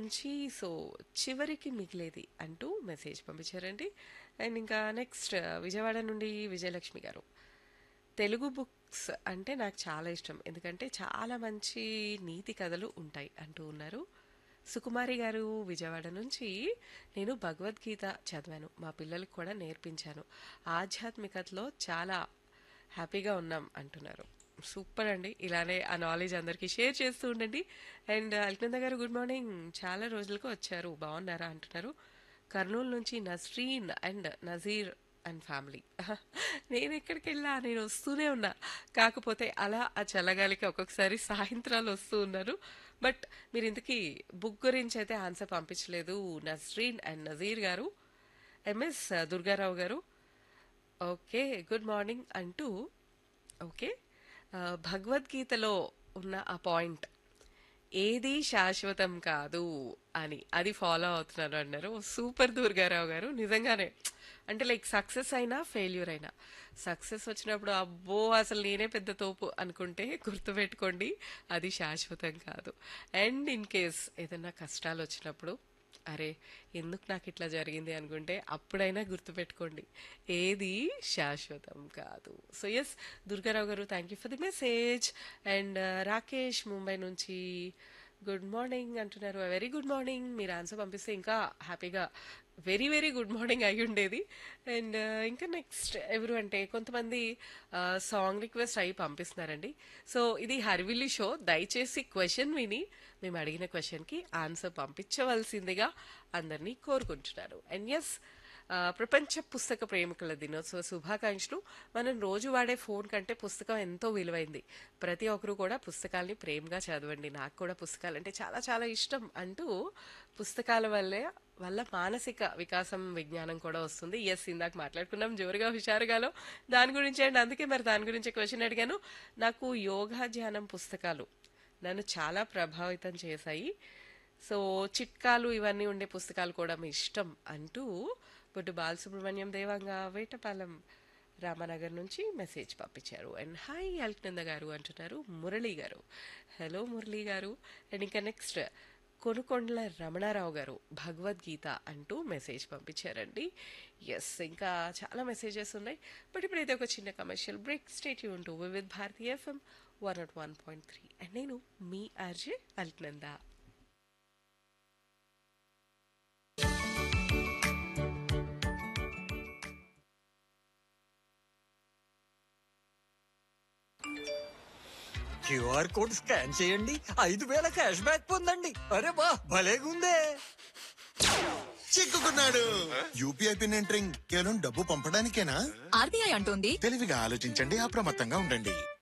నుంచి సో చివరికి మిగిలేది అంటూ మెసేజ్ పంపించారండి అండ్ ఇంకా నెక్స్ట్ విజయవాడ నుండి విజయలక్ష్మి గారు తెలుగు బుక్స్ అంటే నాకు చాలా ఇష్టం ఎందుకంటే చాలా మంచి నీతి కథలు ఉంటాయి అంటూ ఉన్నారు సుకుమారి గారు విజయవాడ నుంచి నేను భగవద్గీత చదివాను మా పిల్లలకు కూడా నేర్పించాను ఆధ్యాత్మికతలో చాలా హ్యాపీగా ఉన్నాం అంటున్నారు సూపర్ అండి ఇలానే ఆ నాలెడ్జ్ అందరికీ షేర్ చేస్తూ ఉండండి అండ్ అల్కనంద గారు గుడ్ మార్నింగ్ చాలా రోజులకు వచ్చారు బాగున్నారా అంటున్నారు కర్నూలు నుంచి Nasreen and Nazeer and family నేను ఎక్కడికి వెళ్ళా నేను వస్తూనే ఉన్నా కాకపోతే అలా ఆ చల్లగాలికి ఒక్కొక్కసారి సాయంత్రాలు వస్తూ ఉన్నారు బట్ మీరు ఇంతకీ బుక్ గురించి అయితే ఆన్సర్ పంపించలేదు నస్రీన్ అండ్ నజీర్ గారు ఎంఎస్ దుర్గారావు గారు ఓకే గుడ్ మార్నింగ్ అంటూ ఓకే ఆ, భగవద్గీతలో ఉన్న ఆ పాయింట్ ఏది శాశ్వతం కాదు అని అది ఫాలో అవుతున్నారు అన్నారు సూపర్ దుర్గారావు గారు నిజంగానే అంటే లైక్ సక్సెస్ అయినా ఫెయిల్యూర్ అయినా సక్సెస్ వచ్చినప్పుడు అబ్బో అసలు నేనే పెద్ద తోపు అనుకుంటే గుర్తుపెట్టుకోండి అది శాశ్వతం కాదు అండ్ ఇన్ కేస్ ఏదైనా కష్టాలు వచ్చినప్పుడు అరే ఎందుకు నాకు ఇట్లా జరిగింది అనుకుంటే అప్పుడైనా గుర్తుపెట్టుకోండి ఏది శాశ్వతం కాదు సో ఎస్ దుర్గారావు గారు thank you for the message and Rakesh Mumbai నుంచి గుడ్ మార్నింగ్ అంటున్నారు వెరీ గుడ్ మార్నింగ్ మీరు ఆన్సర్ పంపిస్తే ఇంకా హ్యాపీగా వెరీ వెరీ గుడ్ మార్నింగ్ అయి ఉండేది అండ్ ఇంకా నెక్స్ట్ ఎవరు అంటే కొంతమంది సాంగ్ రిక్వెస్ట్ అయ్యి పంపిస్తున్నారండి సో ఇది హర్విల్లి షో దయచేసి క్వశ్చన్ విని మేము అడిగిన క్వశ్చన్కి ఆన్సర్ పంపించవలసిందిగా అందరినీ కోరుకుంటున్నాను అండ్ ఎస్ ప్రపంచ పుస్తక ప్రేమికుల దినోత్సవ శుభాకాంక్షలు మనం రోజు వాడే ఫోన్ కంటే పుస్తకం ఎంతో విలువైంది ప్రతి ఒక్కరు కూడా పుస్తకాల్ని ప్రేమగా చదవండి నాకు కూడా పుస్తకాలు అంటే చాలా చాలా ఇష్టం అంటూ పుస్తకాల వల్లే వల్ల మానసిక వికాసం విజ్ఞానం కూడా వస్తుంది ఎస్ ఇందాక మాట్లాడుకున్నాం జోరుగా హుషారుగాలో దాని గురించి అండ్ అందుకే మరి దాని గురించి క్వశ్చన్ అడిగాను నాకు యోగా ధ్యానం పుస్తకాలు నన్ను చాలా ప్రభావితం చేశాయి సో చిట్కాలు ఇవన్నీ ఉండే పుస్తకాలు కూడా మీ ఇష్టం అంటూ బొడ్డు బాలసుబ్రహ్మణ్యం దేవంగా వేటపాలెం రామనగర్ నుంచి మెసేజ్ పంపించారు అండ్ హాయ్ అల్కనంద గారు అంటున్నారు మురళి గారు హలో మురళి గారు అండ్ ఇంకా నెక్స్ట్ కొనుకొండల రమణారావు గారు భగవద్గీత అంటూ మెసేజ్ పంపించారండి ఎస్ ఇంకా చాలా మెసేజెస్ ఉన్నాయి బట్ ఇప్పుడైతే ఒక చిన్న కమర్షియల్ బ్రేక్ స్టేట్ యూన్ to with Bharati FM one naught one point three and నేను మీ RJ Alkananda QR code scan చేయండి ఐదు వేల క్యాష్ బ్యాక్ పొందండి అరే వా భలేగుందే చిక్కుకున్నాడు యూపీఐ పిన్ ఎంటరింగ్ కేవలం డబ్బు పంపడానికేనా ఆర్బీఐ అంటోంది తెలివిగా ఆలోచించండి అప్రమత్తంగా ఉండండి